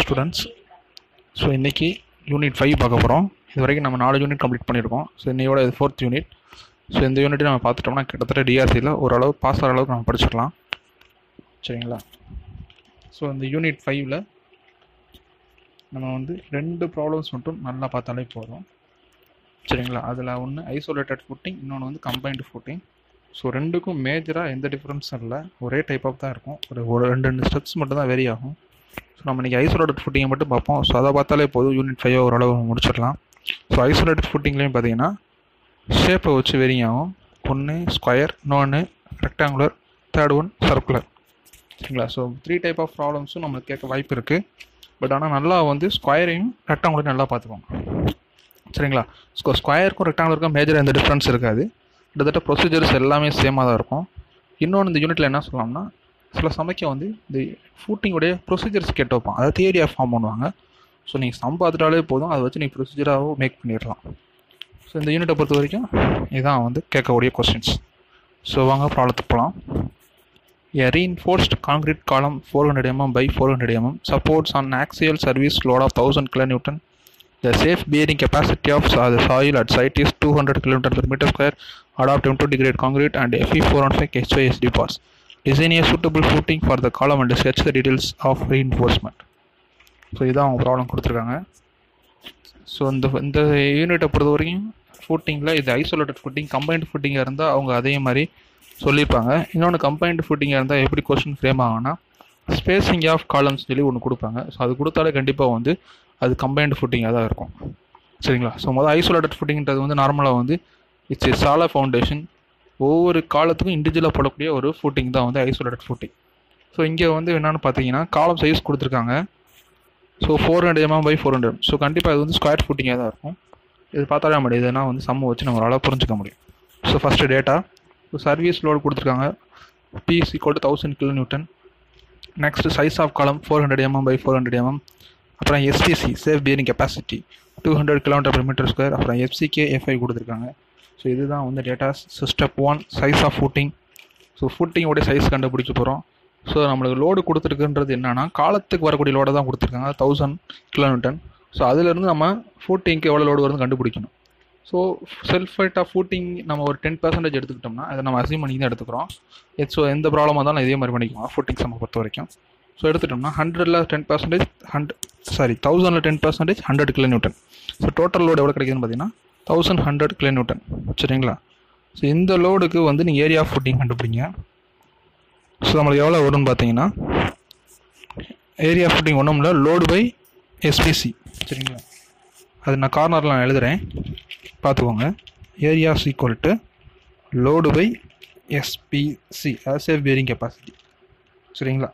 Students so இன்றைக்கி unit five பார்க்க போகிறோம் இது வரைக்கும் நம்ம நாலு யூனிட் கம்ப்ளீட் பண்ணியிருக்கோம் ஸோ இன்னையோட இது ஃபோர்த் யூனிட் ஸோ இந்த யூனிட்டை நம்ம பார்த்துட்டோம்னா கிட்டத்தட்ட டிஆர்சியில் ஓரளவு பாஸ் ஆகிற அளவுக்கு நம்ம படிச்சிடலாம் சரிங்களா ஸோ இந்த யூனிட் ஃபைவ்ல நம்ம வந்து ரெண்டு ப்ராப்ளம்ஸ் மட்டும் நல்லா பார்த்தாலே போதும் சரிங்களா அதில் ஒன்று ஐசோலேட்டட் ஃபுட்டிங் இன்னொன்று வந்து கம்பைன்டு ஃபுட்டிங் ஸோ ரெண்டுக்கும் மேஜராக எந்த டிஃப்ரென்ஸும் இல்லை ஒரே டைப் ஆஃப் தான் இருக்கும் ஒரு ஒரு ரெண்டு ரெண்டு ஸ்டெப்ஸ் மட்டும் தான் வேரி ஆகும் ஸோ நம்ம இன்றைக்கி ஐசோலேட்டட் ஃபுட்டிங்கை மட்டும் பார்ப்போம் ஸோ அதை பார்த்தாலே போதும் யூனிட் ஃபைவ் ஓரளவு முடிச்சிடலாம் ஸோ ஐசோலேட்டட் ஃபுட்டிங்லேயும் பார்த்தீங்கன்னா ஷேப்பை வச்சு வேரிங் ஆகும் ஒன்று ஸ்கொயர் இன்னொன்று ரெக்டாங்குலர் தேர்ட் ஒன் சர்க்குலர் சரிங்களா ஸோ த்ரீ டைப் ஆஃப் ப்ராப்ளம்ஸும் நம்மளுக்கு கேட்க வாய்ப்பு இருக்குது பட் ஆனால் நல்லா வந்து ஸ்கொயரையும் ரெக்டாங்குலரையும் நல்லா பார்த்துக்கோங்க சரிங்களா ஸோ ஸ்கொயருக்கும் ரெக்டாங்குலருக்கும் மேஜர் எந்த டிஃப்ரென்ஸ் இருக்காது கிட்டத்தட்ட ப்ரொசீஜர்ஸ் எல்லாமே சேமாக தான் இருக்கும் இன்னொன்று இந்த யூனிட்டில் என்ன சொல்லலாம்னா சில சமைக்க வந்து இந்த ஃபூட்டிங்குடைய ப்ரொசீஜர்ஸ் கேட்டு வைப்பான் அதாவது தியரியாக ஃபார்ம் பண்ணுவாங்க ஸோ நீங்கள் சம் பார்த்துட்டாலே போதும் அதை வச்சு நீங்கள் ப்ரொசீஜராகவும் மேக் பண்ணிடலாம் ஸோ இந்த யூனிட்டை பொறுத்த வரைக்கும் இதான் வந்து கேட்கக்கூடிய கொஸ்டின்ஸ் ஸோ வாங்க ப்ராப்ளத்துக்கு போகலாம் A reinforced concrete column 400 mm by 400 mm supports an axial service load of 1000 kN. The safe bearing capacity of so- the soil at site is 200 kN per meter square. Adopt M20 grade concrete and Fe415 HYSD bars. Design a suitable footing for the column and sketch the details of reinforcement. So இதான் அவங்க problem கொடுத்துருக்காங்க so இந்த இந்த யூனிட்டை பொறுத்த வரைக்கும் ஃபுட்டிங்கில் இது isolated footing combined ஃபுட்டிங்காக இருந்தால் அவங்க அதே மாதிரி சொல்லியிருப்பாங்க இன்னொன்று கம்பைன்டு ஃபுட்டிங்காக இருந்தால் எப்படி கொஸ்டின் ஃப்ரேம் ஆகும்னா ஸ்பேசிங் ஆஃப் காலம்ஸ் சொல்லி ஒன்று கொடுப்பாங்க ஸோ அது கொடுத்தாலே கண்டிப்பாக வந்து அது கம்பைன்டு ஃபுட்டிங்காக தான் இருக்கும் சரிங்களா ஸோ முதல் ஐசோலேட்டட் ஃபுட்டிங்கிறது வந்து நார்மலாக வந்து இட்ஸ் ஏ சாலா ஃபவுண்டேஷன் ஒவ்வொரு காலத்துக்கும் இண்டிவிஜுவலாக போடக்கூடிய ஒரு ஃபுட்டிங் தான் வந்து ஐசோலேட்டட் ஃபுட்டிங் ஸோ இங்கே வந்து என்னென்னு பார்த்தீங்கன்னா காலம் சைஸ் கொடுத்துருக்காங்க so four hundred mm by four hundred so கண்டிப்பாக இது வந்து ஸ்கொயர் ஃபுட்டிங்காக தான் இருக்கும் இது பார்த்தாலே முடியும் இதுனா வந்து சம்ம வச்சு நம்மளால் புரிஞ்சுக்க முடியும் so first data so service load கொடுத்துருக்காங்க PS equal to thousand kilo newton next size of column four hundred mm by four hundred mm அப்புறம் SDC safe bearing capacity two hundred kilometre per metre square அப்புறம் FCK FI கொடுத்துருக்காங்க so இதுதான் வந்து datas so step one size of footing so ஃபூட்டிங்கோடைய size கண்டுபிடிக்க போகிறோம் so நம்மளுக்கு load கொடுத்துருக்குன்றது என்னன்னா காலத்துக்கு வரக்கூடிய லோடை தான் கொடுத்துருக்காங்க தௌசண்ட் கிலோமீட்டர் ஸோ அதுலேருந்து நம்ம ஃபூட்டிங்க்கு எவ்வளோ லோடு வருதுன்னு கண்டுபிடிக்கணும் so self weight of footing நம்ம ஒரு டென் பர்சன்டேஜ் எடுத்துக்கிட்டோம்னா அதை நம்ம அசீம் பண்ணி தான் எடுத்துக்கிறோம் ஸோ எந்த ப்ராப்ளமாக இருந்தாலும் இதே மாதிரி பண்ணிக்குவோம் ஃபூட்டிங் சம்ம பொறுத்த வரைக்கும் ஸோ எடுத்துட்டோம்னா ஹண்ட்ரடில் டென் பர்சன்டேஜ் ஹண்ட்ரட் சாரி தௌசண்டில் ten percentage hundred kilo newton so total load எவ்வளோ கிடைக்குதுன்னு பார்த்தீங்கன்னா தௌசண்ட் ஹண்ட்ரட் கிலோ நியூட்டன் சரிங்களா ஸோ இந்த லோடுக்கு வந்து நீங்கள் ஏரியா ஃபுட்டிங் கண்டுபிடிங்க ஸோ நம்மளுக்கு எவ்வளோ வரும்னு பார்த்தீங்கன்னா ஏரியா ஃபுட்டிங் ஒன்றும் இல்லை லோடு பை எஸ்பிசி சரிங்களா அது நான் கார்னரில் நான் எழுதுகிறேன் பார்த்துக்கோங்க areas equal to load by SPC அதாவது சேஃப் பியரிங் கெப்பாசிட்டி சரிங்களா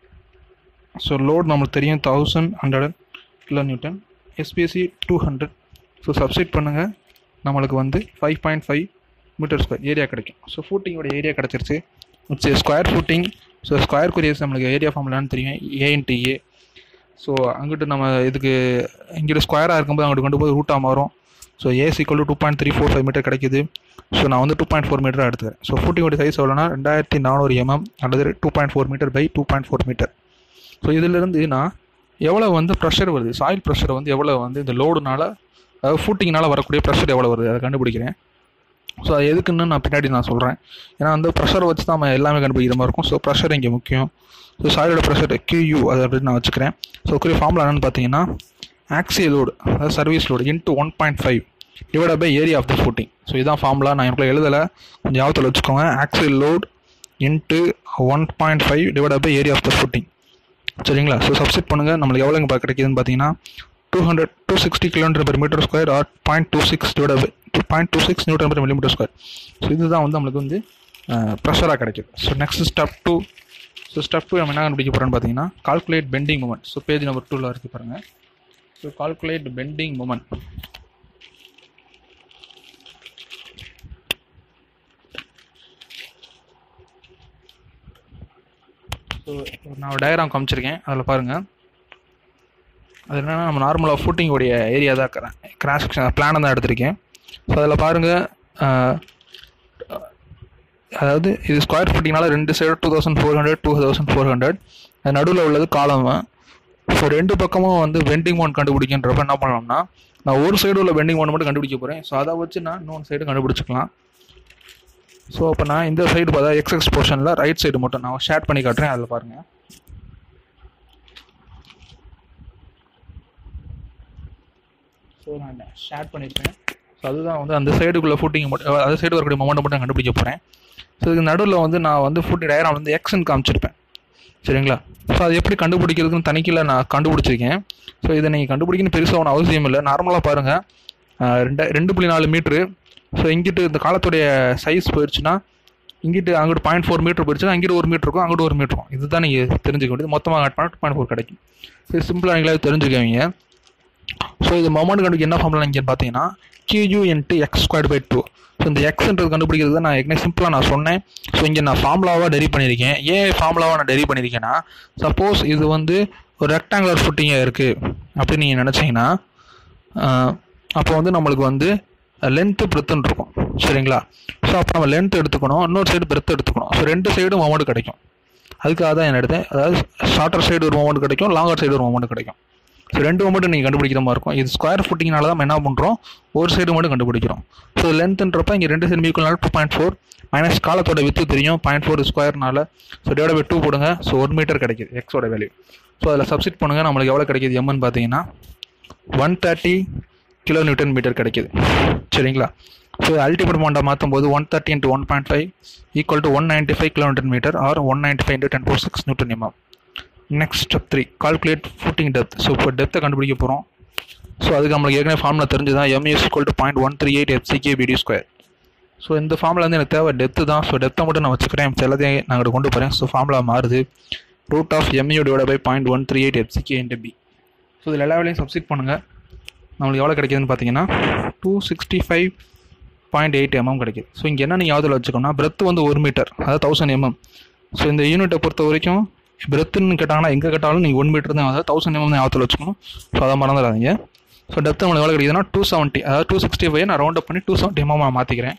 ஸோ லோட் நம்மளுக்கு தெரியும் thousand hundred kilo newton SBSC two hundred so substitute பண்ணுங்கள் நம்மளுக்கு வந்து five point five metre square area கிடைக்கும் ஸோ ஃபூட்டிங்கோட ஏரியா கிடச்சிருச்சு it's square footing so square குறியஸ் நம்மளுக்கு ஏரியா ஃபார்முலான்னு தெரியும் ஏ இன்ட்டு ஏ ஸோ அங்கிட்டு நம்ம இதுக்கு இங்கிட்டு ஸ்கொயராக இருக்கும்போது அங்கிட்டு கொண்டு போய் ரூட்டாக மாறும் so as equal to point three four five metre கிடைக்குது ஸோ நான் வந்து டூ பாயிண்ட் ஃபோர் மீட்டர் எடுத்துக்கிறேன் ஸோ ஃபூட்டிங்கோட சைஸ் எவ்வளோனா ரெண்டாயிரத்தி நானூறு எம்எம் அல்லது two point four metre by two point four metre so இதிலிருந்து நான் எவ்வளோ வந்து ப்ரெஷர் வருது சாயில் ப்ரெஷர் வந்து எவ்வளோ வந்து இந்த லோடுனால அதாவது ஃபூட்டிங்னால வரக்கூடிய ப்ரெஷர் எவ்வளோ வருது அதை கண்டுபிடிக்கிறேன் ஸோ அது எதுக்குன்னு நான் பின்னாடி நான் சொல்கிறேன் ஏன்னா அந்த ப்ரெஷர் வச்சு தான் நம்ம எல்லாமே கண்டுபிடிக்கிற மாதிரி இருக்கும் ஸோ ப்ரெஷர் இங்கே முக்கியம் ஸோ சாயிலோட ப்ரெஷர் கியூ அது அப்படின்னு நான் வச்சுக்கிறேன் ஸோ குறி ஃபார்முலா என்னென்னு பார்த்தீங்கன்னா ஆக்சியல் லோடு அதாவது service load into one point five divide by area of the footing so இதான் ஃபார்முலா நான் எனக்குள்ள எழுதலை கொஞ்சம் ஞாபகத்தில் வச்சுக்கோங்க axial load into one point five divide by area of the footing சரிங்களா ஸோ சப்ஸ்டிட் பண்ணுங்கள் நம்மளுக்கு எவ்வளோ இங்கே கிடைக்குதுன்னு பார்த்தீங்கன்னா two hundred two sixty kilometre per metre square or point two six divide by two point two six newton per millimetre square so இதுதான் வந்து நம்மளுக்கு வந்து ப்ரெஷராக கிடைக்குது so next step two so step two நம்ம என்ன கண்டுபிடிக்க போகிறோன்னு பார்த்தீங்கன்னா calculate bending moment so page number டூவில் இருக்கு பாருங்கள் so calculate bending moment so நான் ஒரு டயக்ராம் காமிச்சிருக்கேன் அதில் பாருங்கள் அது என்னென்னா நம்ம நார்மலாக ஃபூட்டிங்கோடைய ஏரியா தான் கிராஸ் பிளானை தான் எடுத்திருக்கேன் ஸோ அதில் பாருங்கள் அதாவது இது ஸ்கொயர் ஃபீட்டிங்னால ரெண்டு side two thousand four hundred two thousand four hundred அது நடுவில் உள்ளது காலம் ஸோ ரெண்டு பக்கமும் வந்து பெண்டிங் மோன் கண்டுபிடிக்கின்றப்ப என்ன பண்ணலாம்னா நான் ஒரு சைடு உள்ள பெண்டிங் மோன் மட்டும் கண்டுபிடிக்க போகிறேன் ஸோ அதை வச்சு நான் இன்னொன்று சைடு கண்டுபிடிச்சிக்கலாம் ஸோ அப்போ நான் இந்த சைடு பார்த்தா எக்ஸ்எக்ஸ் போர்ஷனில் ரைட் சைடு மட்டும் நான் ஷேர் பண்ணி காட்டுறேன் அதில் பாருங்கள் ஸோ நான் ஷேர் பண்ணியிருக்கேன் ஸோ அதுதான் வந்து அந்த சைடுக்குள்ளே ஃபுட்டிங் மட்டும் அந்த சைடு வரக்கூடிய மொமெண்ட் மட்டும் நான் கண்டுபிடிக்க போகிறேன் ஸோ இதுக்கு நடுவில் வந்து நான் வந்து ஃபுட்டிங் டயக்ராம் வந்து எக்ஸ்ன்னு காமிச்சிருப்பேன் சரிங்களா ஸோ அது எப்படி கண்டுபிடிக்கிறதுன்னு தனிக்கையில் நான் கண்டுபிடிச்சிருக்கேன் ஸோ இதை நீங்கள் கண்டுபிடிக்கணும் பெருசாக ஒன்றும் அவசியம் இல்லை நார்மலாக பாருங்கள் ரெண்டு ரெண்டு புள்ளி நாலு மீட்ரு ஸோ இங்கிட்டு இந்த காலத்துடைய சைஸ் போயிடுச்சுன்னா இங்கிட்டு அங்கிட்டு பாயிண்ட் ஃபோர் மீட்டர் போயிடுச்சுன்னா அங்கிட்டு ஒரு மீட்டர் இருக்கும் அங்கிட்டு ஒரு மீட்டர் இருக்கும் இதுதான் நீங்கள் தெரிஞ்சுக்க வேண்டியது மொத்தமாக ஆட் பண்ணால் பாயிண்ட் ஃபோர் கிடைக்கும் ஸோ சிம்பிளாக நீங்களே தெரிஞ்சுக்கவீங்க ஸோ இது மொமெண்ட் கண்டுபிடிக்க என்ன ஃபார்முலா நீங்கள் பார்த்தீங்கன்னா Q into X square by two so இந்த எக்ஸ்ன்றது கண்டுபிடிக்கிறது நான் ஏற்கனவே சிம்பிளாக நான் சொன்னேன் ஸோ இங்கே நான் ஃபார்முலாவாக டெரி பண்ணியிருக்கேன் ஏன் ஃபார்முலாவாக நான் டெரி பண்ணியிருக்கேன்னா சப்போஸ் இது வந்து ஒரு ரெக்டாங்குலர் ஃபுட்டிங்காக இருக்குது அப்படின்னு நீங்கள் நினச்சிங்கன்னா அப்போ வந்து நம்மளுக்கு வந்து லென்த்து பிரெத்துன்னு இருக்கும் சரிங்களா ஸோ அப்போ நம்ம லென்த் எடுத்துக்கணும் இன்னொரு சைடு பிரெத் எடுத்துக்கணும் ஸோ ரெண்டு சைடும் மொமெண்ட் கிடைக்கும் அதுக்காக தான் என்ன எடுத்தேன் அதாவது ஷார்ட்டர் சைடு ஒரு மொமெண்ட் கிடைக்கும் லாங்கர் சைடு ஒரு மொமெண்ட் கிடைக்கும் ஸோ ரெண்டு மட்டும் நீங்கள் கண்டுபிடிக்கிற மாதிரி இருக்கும் இது ஸ்கொயர் ஃபுட்டிங்னால தான் நம்ம என்ன பண்ணுறோம் ஒரு சைடு மட்டும் கண்டுபிடிக்கிறோம் ஸோ லென்த்ன்றப்ப இங்கே ரெண்டு சைடு ஈக்குவல்னால டூ பாயிண்ட் ஃபோர் மைனஸ் காலத்தோட வித்து தெரியும் பாயிண்ட் ஃபோர் ஸ்கொயர்னால ஸோ டிவைட் பை டூ போடுங்க ஸோ ஒரு மீட்டர் கிடைக்குது எக்ஸோட வேல்யூ ஸோ அதில் சப்ஸ்டிட் பண்ணுங்கள் நம்மளுக்கு எவ்வளோ கிடைக்கிது எம்னு பார்த்தீங்கன்னா one thirty kilo newton metre கிடைக்குது சரிங்களா ஸோ அல்டிமேட் மோண்டா மாற்றும் போது one thirty into one point five equal to one ninety five kilo newton metre or one ninety five into ten four six newton mm next step three calculate footing depth so இப்போ டெப்த்தை கண்டுபிடிக்க போகிறோம் so அதுக்கு நம்மளுக்கு ஏற்கனவே formula தெரிஞ்சுதான் M is equal to point one three eight FCK BD square so இந்த formula வந்து எனக்கு தேவை டெப்த்து தான் ஸோ டெப்த்தை மட்டும் நான் வச்சுக்கிறேன் எல்லாத்தையும் நான் அங்கே கொண்டு போகிறேன் ஸோ ஃபார்முலா மாறுது root of MU divide by point one three eight FCK into B so இதில் எல்லா வேலையும் சப்ஸ்டிட் பண்ணுங்கள் நம்மளுக்கு எவ்வளோ கிடைக்குதுன்னு பார்த்தீங்கன்னா two sixty five point eight mm கிடைக்குது ஸோ இங்கே என்ன நீங்கள் யாவதில் வச்சுக்கோன்னா பிரெத் வந்து ஒரு மீட்டர் அதாவது தௌசண்ட் எம்எம் ஸோ இந்த யூனிட்டை பொறுத்த வரைக்கும் பிரெத்துன்னு கேட்டாங்கன்னா எங்கே கேட்டாலும் நீங்கள் ஒன் மீட்டர் தான் அதாவது தௌசண்ட் எம்எம் தான் யாவத்தில் வச்சுக்கணும் ஸோ அதை மறந்துடாதீங்க ஸோ டெப்த் நம்மளுக்கு எவ்வளோ கிடைக்குதுன்னா டூ செவன்ட்டி அதாவது டூ சிக்ஸ்டி ஃபைவ் நான் ரவுண்ட் அப் பண்ணி டூ செவன்ட்டி எம்எம் நான் மாற்றிக்கிறேன்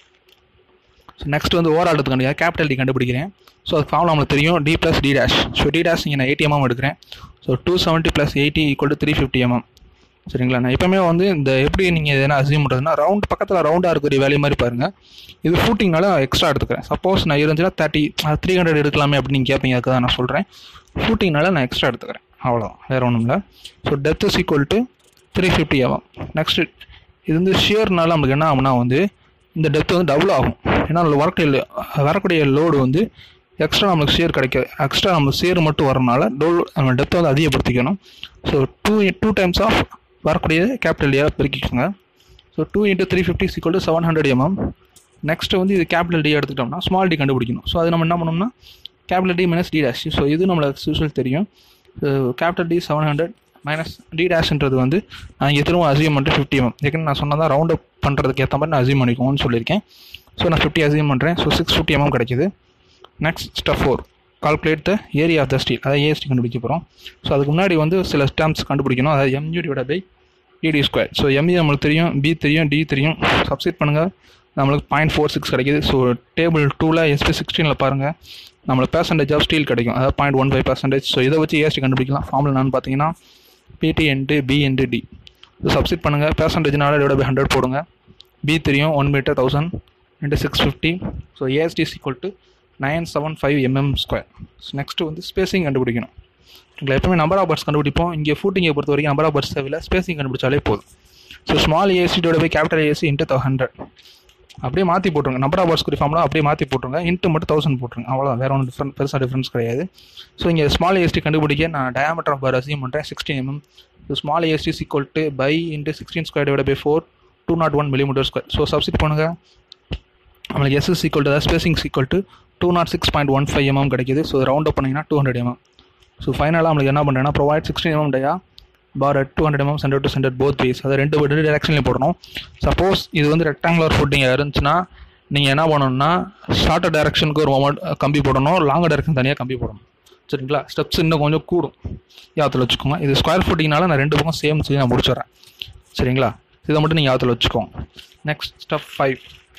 ஸோ நெக்ஸ்ட் வந்து ஓவர் எடுத்துக்கணும் கேபிட்டல் டி கண்டுபிடிக்கிறேன் ஸோ அது ஃபார்முலா நம்மளுக்கு தெரியும் D plus D dash so D dash இங்கே நான் எயிட்டி எம்எம் எடுக்கிறேன் so two seventy plus eighty equal to three fifty mm சரிங்களா நான் எப்பவுமே வந்து இந்த எப்படி நீங்கள் எதனா அசியூம் பண்ணுறதுனா ரவுண்ட் பக்கத்தில் ரவுண்டாக இருக்கிற வேல்யூ மாதிரி பாருங்கள் இது ஃபூட்டிங்னால எக்ஸ்ட்ரா எடுத்துக்கிறேன் சப்போஸ் நான் இருந்துச்சுன்னா தேர்ட்டி த்ரீ ஹண்ட்ரட் எடுக்கலாமே அப்படின்னு நீங்கள் கேட்பீங்க அதுக்கு தான் நான் சொல்கிறேன் ஃபூட்டிங்னால நான் எக்ஸ்ட்ரா எடுத்துக்கிறேன் அவ்வளோதான் வேறு ஒன்றும் இல்லை so depth is equal to three fifty ஆகும் நெக்ஸ்ட் இது வந்து ஷியர்னால நமக்கு என்ன ஆகும்னா வந்து இந்த டெப்த் வந்து டபுள் ஆகும் ஏன்னா அதில் வரக்கூடிய வரக்கூடிய லோடு வந்து எக்ஸ்ட்ரா நம்மளுக்கு ஷேர் கிடைக்க எக்ஸ்ட்ரா நம்மளுக்கு ஷேர் மட்டும் வரனால டோல் நம்ம டெப்த்தை வந்து அதிகப்படுத்திக்கணும் so two two times of வரக்கூடிய கேபிட்டல் ஏ பெருக்கிக்கோங்க so two into three fifty equal to seven hundred mm next வந்து இது கேபிட்டல் டி எடுத்துக்கிட்டோம்னா ஸ்மால் டி கண்டுபிடிக்கணும் ஸோ அது நம்ம என்ன பண்ணோம்னா capital D minus D dash so இது நம்மளுக்கு யூஸ்வல் தெரியும் capital D seven hundred minus D டேஷ்ன்றது வந்து நான் இங்கே திரும்ப அசியம் பண்ணிட்டு ஃபிஃப்டி எம்எம் ஏற்கனவே நான் சொன்னதான் ரவுண்ட் அப் பண்ணுறதுக்கு ஏற்ற மாதிரி நான் அசியம் பண்ணிக்கோன்னு சொல்லியிருக்கேன் ஸோ நான் ஃபிஃப்டி அசியம் பண்ணுறேன் ஸோ சிக்ஸ் ஃபிஃப்டி எம்எம் கிடைக்குது next step four calculate the area of the steel அதாவது ஏஎஸ்டி கண்டுபிடிக்க போகிறோம் ஸோ அதுக்கு முன்னாடி வந்து சில ஸ்டேம்ப்ஸ் கண்டுபிடிக்கணும் அதாவது MU divide by ED square so ME நம்மளுக்கு தெரியும் பி தெரியும் டி தெரியும் சப்ஸ்டிட் பண்ணுங்கள் நம்மளுக்கு பாயிண்ட் ஃபோர் சிக்ஸ் கிடைக்குது ஸோ டேபிள் டூவில் எஸ்பி சிக்ஸ்டீனில் பாருங்கள் நம்மளுக்கு பர்சன்டேஜ் ஆஃப் ஸ்டீல் கிடைக்கும் அதாவது point one five percentage so இதை வச்சு ஏஎஸ்டி கண்டுபிடிக்கலாம் ஃபார்முலா என்னன்னு பார்த்தீங்கன்னா PT into B into D so substitute பண்ணுங்கள் பர்சன்டேஜ்னால டிவைட் பை ஹண்ட்ரட் போடுங்க பி தெரியும் one metre thousand into six fifty so AST equal to nine seven five mm square next வந்து ஸ்பேசிங் கண்டுபிடிக்கணும் எங்களை எப்பவுமே நம்பர் ஆஃப் பர்ட்ஸ் கண்டுபிடிப்போம் இங்கே ஃபூட்டிங்கை பொறுத்த வரைக்கும் நம்பர் ஆஃப் பர்ட்ஸ் தேவையில்ல ஸ்பேசிங் கண்டுபிடிச்சாலே போதும் ஸோ ஸ்மால் ஏசியோட போய் கேபிட்டல் ஏசி இன்ட்டு ஹண்ட்ரட் அப்படியே மாற்றி போட்டுருங்க நம்பர் ஆஃப் பர்ட்ஸ் குறி ஃபார்ம்லாம் அப்படியே மாற்றி போட்டுருங்க இன்ட்டு மட்டும் தௌசண்ட் போட்டுருங்க அவ்வளோ வேறு ஒன்றும் டிஃப்ரெண்ட் பெருசாக டிஃப்ரென்ஸ் கிடையாது ஸோ இங்கே ஸ்மால் ஏஎஸ்டி கண்டுபிடிக்க நான் டயாமீட்டர் ஆஃப் பர் அசியம் பண்ணுறேன் sixteen mm so small AST equal to pi into sixteen square divide by four two nought one millimetre square so substitute பண்ணுங்கள் நம்மளுக்கு எஸ்எஸ் ஈக்குவல் டு அதாவது spacing equal to two nought six point one five mm கிடைக்குது so round up பண்ணிங்கன்னா two hundred mm so ஃபைனலாக நம்மளுக்கு என்ன பண்ணுறேன்னா provide sixteen mm dia bar two hundred mm centre to centre both base அதை ரெண்டு ரெண்டு டேரக்ஷன்லையும் போடணும் சப்போஸ் இது வந்து ரெக்டாங்குலர் ஃபுட்டிங் இருந்துச்சுன்னா நீங்கள் என்ன பண்ணணும்னா ஷார்ட்டர் டேரக்ஷனுக்கு ஒரு மொமெண்ட் கம்பி போடணும் லாங் டேரக்ஷன் தனியாக கம்பி போடணும் சரிங்களா ஸ்டெப்ஸ் இன்னும் கொஞ்சம் கூடும் யாத்தில் வச்சுக்கோங்க இது ஸ்கொயர் ஃபுட்டிங்னால நான் ரெண்டு பக்கம் சேம் செய்ய நான் முடிச்சிடறேன் சரிங்களா இதை மட்டும் நீங்கள் யாத்தில் வச்சுக்கோங்க next step five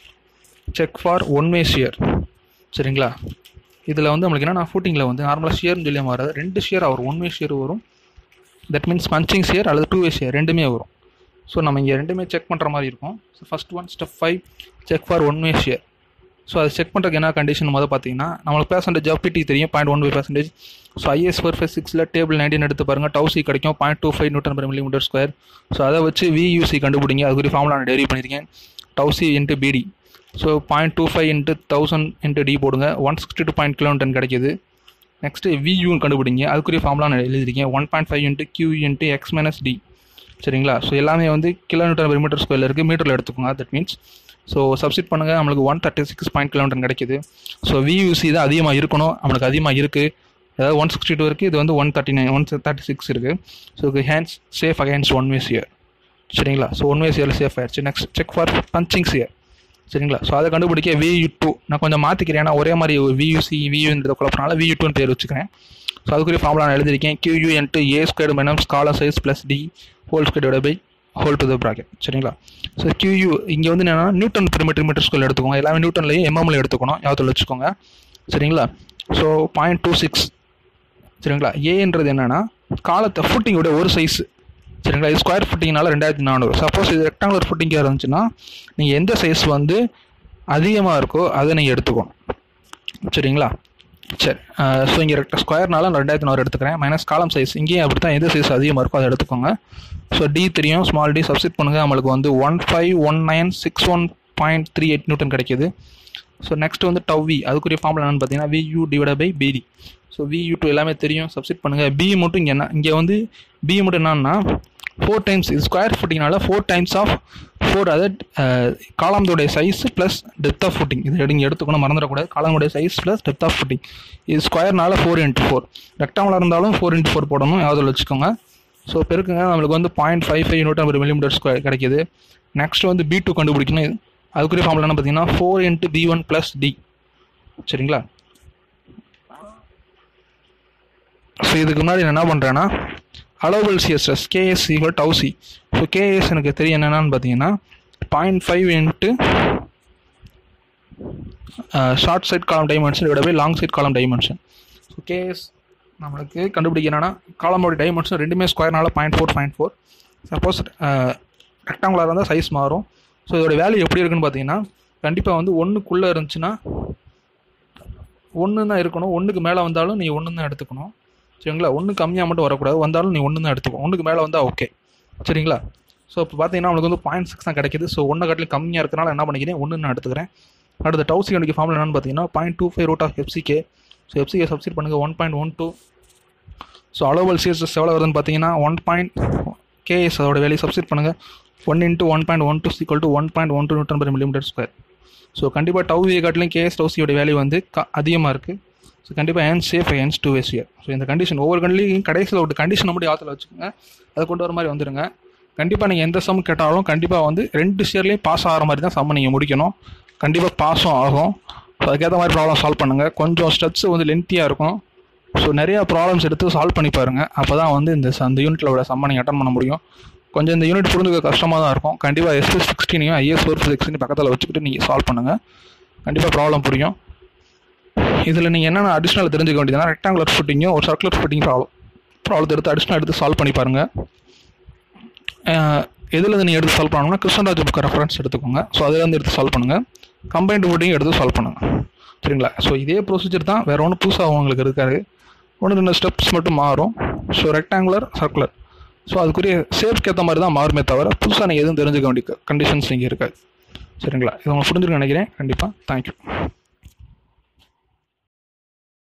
check for one way shear சரிங்களா இதில் வந்து நம்மளுக்கு என்னன்னா ஃபூட்டிங்கில் வந்து நார்மலாக ஷியர்னு சொல்லி மாறாது ரெண்டு ஷியர் வரும் ஒன் வே ஷியர் வரும் தட் மீன்ஸ் பஞ்சிங் ஷேர் அல்லது டூ வே ஷேர் ரெண்டுமே வரும் ஸோ நம்ம இங்கே ரெண்டுமே செக் பண்ணுற மாதிரி இருக்கும் so first one step five check for one way shear so அது செக் பண்ணுறதுக்கு என்ன கண்டிஷன் முதல் பார்த்தீங்கன்னா நம்மளுக்கு பர்சன்டேஜ் ஆஃப் பிடி தெரியும் point one five percentage so IS four five six table nineteen எடுத்து பாருங்கள் டவுசி கிடைக்கும் point two five newton per millimetre square so அதை வச்சு வியூசி கண்டுபிடிங்க அதுக்குரிய ஃபார்முலா நான் டெரிவ் பண்ணியிருக்கேன் tau c into BD so point two five into thousand into D போடுங்க one sixty two point kilometre கிடைக்குது நெக்ஸ்ட்டு வியூன்னு கண்டுபிடிங்க அதுக்குரிய ஃபார்முலா நான் எழுதியிருக்கேன் one point five into Q into X minus D சரிங்களா ஸோ எல்லாமே வந்து கிலோமீட்டர் per மீட்டர் ஸ்கொயரில் இருக்குது மீட்டரில் எடுத்துக்கோங்க தட் மீன்ஸ் ஸோ சப்ஸ்டிட் பண்ணுங்கள் நம்மளுக்கு one thirty six point kilometre கிடைக்குது ஸோ வியூசி தான் அதிகமாக இருக்கணும் நம்மளுக்கு அதிகமாக இருக்குது அதாவது ஒன் சிக்ஸ்டி டூ இருக்குது இது வந்து one thirty nine one thirty six இருக்குது ஸோ இது hence safe against one way shear சரிங்களா ஸோ ஒன் வேஸ் இயரில் சேஃப் ஆயிடுச்சு next check for punching shear சரிங்களா ஸோ அதை கண்டுபிடிக்க வியூ டூ நான் கொஞ்சம் மாற்றிக்கிறேன் ஏன்னா ஒரே மாதிரி வியூசி வியூன்றத குழப்பனால வியூ டூன்னு பேர் வச்சுக்கிறேன் ஸோ அதுக்குரிய ஃபார்முலா நான் எழுதியிருக்கேன் Q into A square minus column size plus D whole square by whole to the bracket சரிங்களா ஸோ கியூ இங்கே வந்து என்னென்னா நியூட்டன் பெர் மீட்டர் ஸ்கொயர் எடுத்துக்கோங்க எல்லாமே நியூட்டன்லையும் எம்எம்ல எடுத்துக்கணும் யாவத்தில் வச்சுக்கோங்க சரிங்களா ஸோ பாயிண்ட் டூ சிக்ஸ் சரிங்களா ஏன்றது என்னென்னா காலத்தை ஃபுட்டிங்கோட ஒரு சைஸ் சரிங்களா இது ஸ்கொயர் ஃபுட்டிங்னால ரெண்டாயிரத்தி நானூறு சப்போஸ் இது ரெக்டாங்குலர் ஃபுட்டிங்காக இருந்துச்சுன்னா நீங்கள் எந்த சைஸ் வந்து அதிகமாக இருக்கோ அதை நீங்கள் எடுத்துக்கணும் சரிங்களா சரி ஸோ இங்கே ரெக்ட ஸ்கொயர்னால நான் ரெண்டாயிரத்தி நானூறு எடுத்துக்கிறேன் மைனஸ் காலம் சைஸ் இங்கேயும் அப்படி தான் எந்த சைஸ் அதிகமாக இருக்கோ அதை எடுத்துக்கோங்க ஸோ டி தெரியும் ஸ்மால் டி சப்ஸ்டிட் பண்ணுங்கள் நம்மளுக்கு வந்து one five one nine six one point three eight newton கிடைக்கிது ஸோ நெக்ஸ்ட் வந்து டவ்வி அதுக்குரிய ஃபார்முலா என்னன்னு பார்த்தீங்கன்னா VU divide by BD so VU two எல்லாமே தெரியும் சப்ஸ்டிட் பண்ணுங்கள் பி மட்டும் இங்கே என்ன இங்கே வந்து பி மட்டும் என்னன்னா ஃபோர் டைம்ஸ் இது ஸ்கொயர் ஃபுட்டிங்னால ஃபோர் டைம்ஸ் ஆஃப் ஃபோர் அதாவது காலம்தோடைய size plus depth of footing இது நீங்கள் எடுத்துக்கணும் மறந்துடக்கூடாது காலமுடைய size plus depth of footing இது ஸ்கொயர்னால ஃபோர் இன்ட்டு ஃபோர் ரெக்டாங்குலர் இருந்தாலும் ஃபோர் இன்ட்டு ஃபோர் போடணும் யாவது வச்சுக்கோங்க ஸோ பெருக்குங்க நம்மளுக்கு வந்து பாயிண்ட் ஃபைவ் ஃபைவ் நியூட்டன் ஒரு மில்லிமீட்டர் ஸ்கொயர் கிடைக்கிது நெக்ஸ்ட் வந்து பி டூ கண்டுபிடிக்கணும் அதுக்குரிய ஃபார்முலா என்ன பார்த்தீங்கன்னா four into B one plus D சரிங்களா ஸோ இதுக்கு முன்னாடி நான் என்ன பண்ணுறேன்னா அலோவல் CSS KS equal tau c so KS எனக்கு தெரியும் என்னென்னு பார்த்தீங்கன்னா point five into short side column dimension இதோட போய் long side column dimension so KS நம்மளுக்கு கண்டுபிடிக்க என்னன்னா காலமோட டைமென்ஷன் ரெண்டுமே ஸ்கொயர்னால point four point four suppose rectangular இருந்தால் சைஸ் மாறும் ஸோ இதோட வேல்யூ எப்படி இருக்குன்னு பார்த்தீங்கன்னா கண்டிப்பாக வந்து ஒன்றுக்குள்ளே இருந்துச்சுன்னா ஒன்று தான் இருக்கணும் ஒன்றுக்கு மேலே வந்தாலும் நீ ஒன்று தான் எடுத்துக்கணும் சரிங்களா ஒன்று கம்மியாக மட்டும் வரக்கூடாது வந்தாலும் நீ ஒன்று தான் எடுத்துக்கணும் ஒன்றுக்கு மேலே வந்தால் ஓகே சரிங்களா ஸோ இப்போ பார்த்தீங்கன்னா உங்களுக்கு வந்து பாயிண்ட் சிக்ஸ் தான் கிடைக்குது ஸோ ஒன்று கட்டிலும் கம்மியாக இருக்கனால என்ன பண்ணிக்கிறேன் ஒன்று நான் எடுத்துக்கிறேன் அடுத்த டவுசி கண்டிக்கு ஃபார்முலா என்னன்னு பார்த்தீங்கன்னா point two five root of FCK so FCK substitute பண்ணுங்கள் one point one two so அலோவல் சிஎஸ்எஸ் எவ்வளோ வருதுன்னு பார்த்தீங்கன்னா ஒன் பாயிண்ட் கேஎஸ் அதோட வேலையை சப்ஸ்டிட் பண்ணுங்கள் one into one point one two equal to one point one two newton per millimetre square so கண்டிப்பாக tau ஏ காட்டிலும் கேஎஸ் டவுசியோட வேல்யூ வந்து க அதிகமாக இருக்குது ஸோ கண்டிப்பாக hand safe hands two ways year so இந்த கண்டிஷன் ஒவ்வொரு கண்ட்லையும் கடைசியில் ஒரு கண்டிஷனை மட்டும் ஆற்றுல வச்சுக்கோங்க அதை கொண்டு வர மாதிரி வந்துடுங்க கண்டிப்பாக நீங்கள் எந்த சம் கேட்டாலும் கண்டிப்பாக வந்து ரெண்டு ஷேர்லேயும் பாஸ் ஆகிற மாதிரி தான் சம்மை நீங்கள் முடிக்கணும் கண்டிப்பாக பாஸும் ஆகும் ஸோ அதுக்கேற்ற மாதிரி ப்ராப்ளம் சால்வ் பண்ணுங்கள் கொஞ்சம் ஸ்டெப்ஸ் வந்து லென்த்தியாக இருக்கும் ஸோ நிறையா ப்ராப்ளம்ஸ் எடுத்து சால்வ் பண்ணி பாருங்கள் அப்போ தான் வந்து இந்த அந்த யூனிட்டில் உள்ள சம்மை நீங்கள் அட்டன் பண்ண முடியும் கொஞ்சம் இந்த யூனிட் புரிஞ்சுக்க கஷ்டமாக தான் இருக்கும் கண்டிப்பாக எஸ்எஸ் சிக்ஸ்டீனையும் ஐஎஸ் ஃபோர் சிக்ஸ்டீன் பக்கத்தில் வச்சுக்கிட்டு நீங்கள் சால்வ் பண்ணுங்கள் கண்டிப்பாக ப்ராப்ளம் புரியும் இதில் நீங்கள் என்னென்ன அடிஷ்னல் தெரிஞ்சுக்க வேண்டியதுனா ரெக்டாங்குலர் ஃபுட்டிங்கும் ஒரு சர்க்குலர் ஃபுட்டிங் ப்ராப்ளம் ப்ராப்ளத்தை எடுத்து அடிஷ்னல் எடுத்து சால்வ் பண்ணி பாருங்கள் எதில் நீங்கள் எடுத்து சால்வ் பண்ணணும்னா கிருஷ்ணராஜ் புக் ரெஃபரன்ஸ் எடுத்துக்கோங்க ஸோ அதுலேருந்து எடுத்து சால்வ் பண்ணுங்கள் கம்பைன்டு ஃபுட்டிங் எடுத்து சால்வ் பண்ணுங்கள் சரிங்களா ஸோ இதே ப்ரொசீஜர் தான் வேறு ஒன்றும் புதுசாக உங்களுக்கு இருக்காது ஒன்று ரெண்டு ஸ்டெப்ஸ் மட்டும் மாறும் ஸோ ரெக்டாங்குலர் சர்க்குலர் ஸோ அதுக்குரிய சேஃப்க்கு ஏற்ற மாதிரி தான் மாறுமே தவிர புதுசாக நீங்கள் எதுவும் தெரிஞ்சுக்க வேண்டிய கண்டிஷன்ஸ் நீங்கள் இருக்காது சரிங்களா இது உங்களுக்கு புரிஞ்சுருக்க நினைக்கிறேன் கண்டிப்பாக தேங்க்யூ